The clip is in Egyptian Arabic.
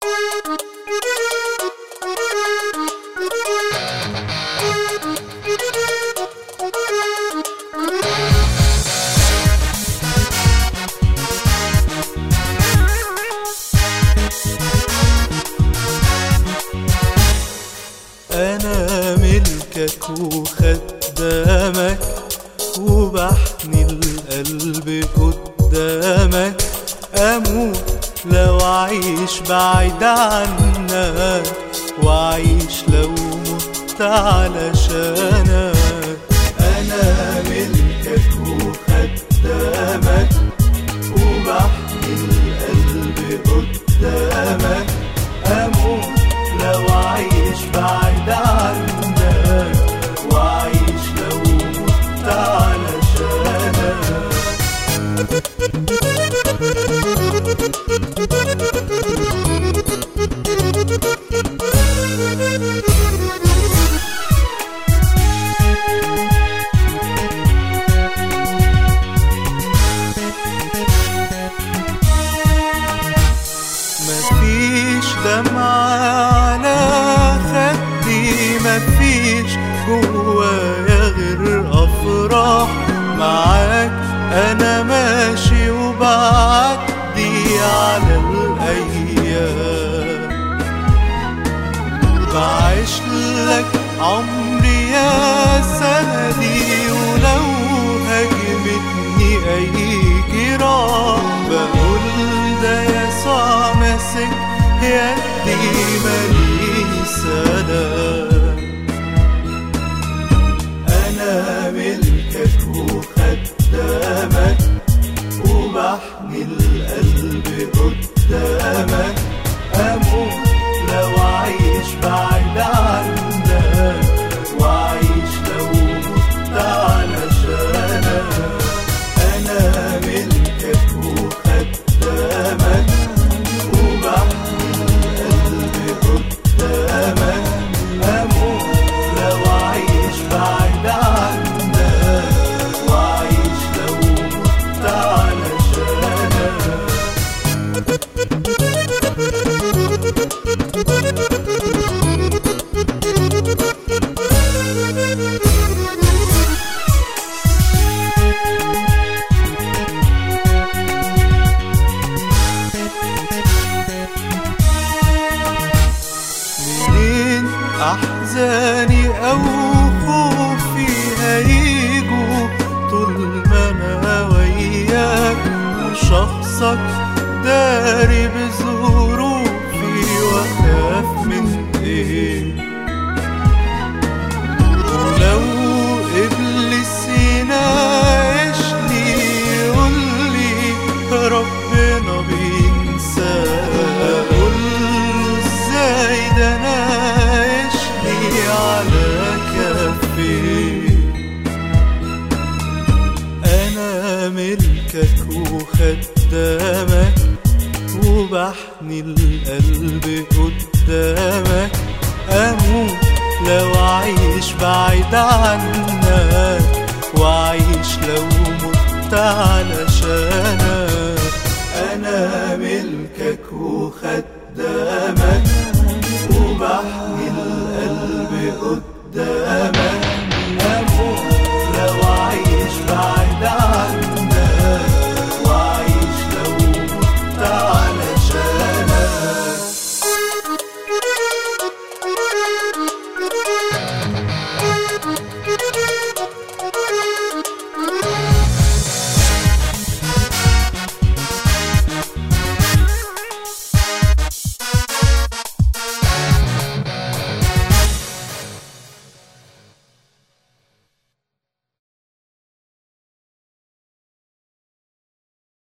أنا ملكك وخدامك وبحني القلب قدامك أموت لو أعيش بعيد عنك وأعيش لو مت علشانك أنا ملكك وخدامك وبحني القلب قدامك أموت لو أعيش بعيد عنك وأعيش لو مت علشانك مفيش دمعة على خدي مفيش جوايا غير أفراح معاك أنا ماشي وبعدي على الأيام بعيش لك عمري يا سندي ولو هجمتني أي جراح بقول ده يسوع ماسك يدي مالي سلام أنا ملكك وخدامك وبحني القلب قدامك أموت لو أعيش بعيد عنك وأعيش لو مت علشانك أنا ملكك وخدامك وبحني القلب قدامك أموت لو أعيش بعيد عنك وأعيش لو مت علشانك منين أحزاني أو خوفي هيجوا طول ما أنا وياك وشخصك داري بظروفي وأخاف من إيه ولو إبليس يناقشني يقولي ربنا بينساك أقول له إزاي ده ناقشني على كفي أنا ملكك وخدامك وبحني القلب قدامك أموت لو أعيش بعيد عنك وأعيش لو مت علشانك أنا ملكك وخدامك